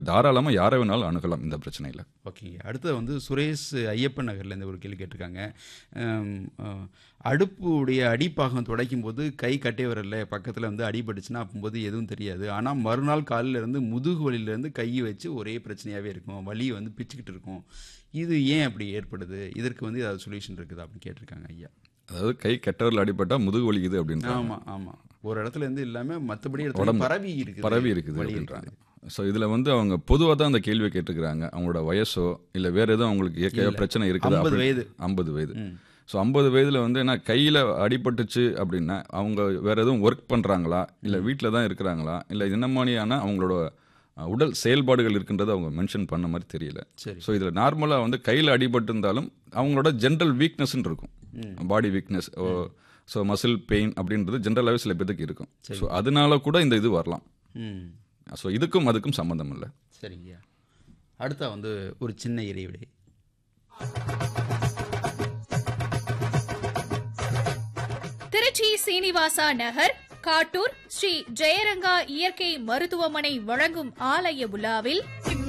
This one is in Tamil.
தாராளமாக யாரை வேணாலும் அணுகலாம் இந்த பிரச்சனையில் ஓகேங்க அடுத்தது வந்து சுரேஷ் ஐயப்பன் நகர்ல இந்த ஒரு கேள்வி கேட்டிருக்காங்க அம், அஹ், அடுப்புடைய அடிப்பாகம் துடைக்கும் போது கை கட்டே வரல பக்கத்தில் வந்து அடிபட்டுச்சுன்னா அப்போது எதுவும் தெரியாது ஆனால் மறுநாள் காலையில இருந்து முதுகு வலியிலேருந்து கையை வச்சு ஒரே பிரச்சனையாகவே இருக்கும் வலி வந்து பிச்சுக்கிட்டு இருக்கும் இது ஏன் அப்படி ஏற்படுது இதற்கு வந்து ஏதாவது சொல்யூஷன் இருக்குதா அப்படின்னு கேட்டிருக்காங்க ஐயா அதாவது கை கெட்டவரில் அடிபட்டால் முதுகு வலிக்குது அப்படின்றாங்க ஆமாம் ஆமாம் ஒரு இடத்துல இருந்து இல்லாமல் மற்றபடி இடத்துல பரவி இருக்குது பரவி இருக்குது வலி அப்படின்றாங்க ஸோ இதில் வந்து அவங்க பொதுவாக தான் அந்த கேள்வியை கேட்டுக்கிறாங்க அவங்களோட வயசோ இல்லை வேற எதுவும் அவங்களுக்கு இயற்கையாக பிரச்சனை இருக்குது 50 வயது. ஐம்பது வயது ஸோ ஐம்பது வயதில் வந்து என்ன கையில் அடிபட்டுச்சு அப்படின்னா அவங்க வேற எதுவும் ஒர்க் பண்ணுறாங்களா இல்லை வீட்டில் தான் இருக்கிறாங்களா இல்லை என்ன மாதிரியான அவங்களோட அஹ், உடல் செயல்பாடுகள் இருக்குன்றதை அவங்க மென்ஷன் பண்ண மாதிரி தெரியல சரி. ஸோ இதில் நார்மலாக வந்து கையில் அடிபட்டு இருந்தாலும் அவங்களோட ஜென்ரல் வீக்னஸ்ன்னு இருக்கும் body weakness so muscle pain அப்படின்றது ஜென்ரலாகவே சில பேருக்கு இருக்கும் ஸோ அதனால கூட இந்த இது வரலாம் ம் ஸோ இதுக்கும் அதுக்கும் சம்மந்தம் இல்லை சரிங்கய்யா அடுத்தா வந்து ஒரு சின்ன இறைவிடை திருச்சி சீனிவாசா நகர் காட்டூர் ஸ்ரீ ஜெயரங்கா இயற்கை மருத்துவமனை வழங்கும் ஆலய விழாவில்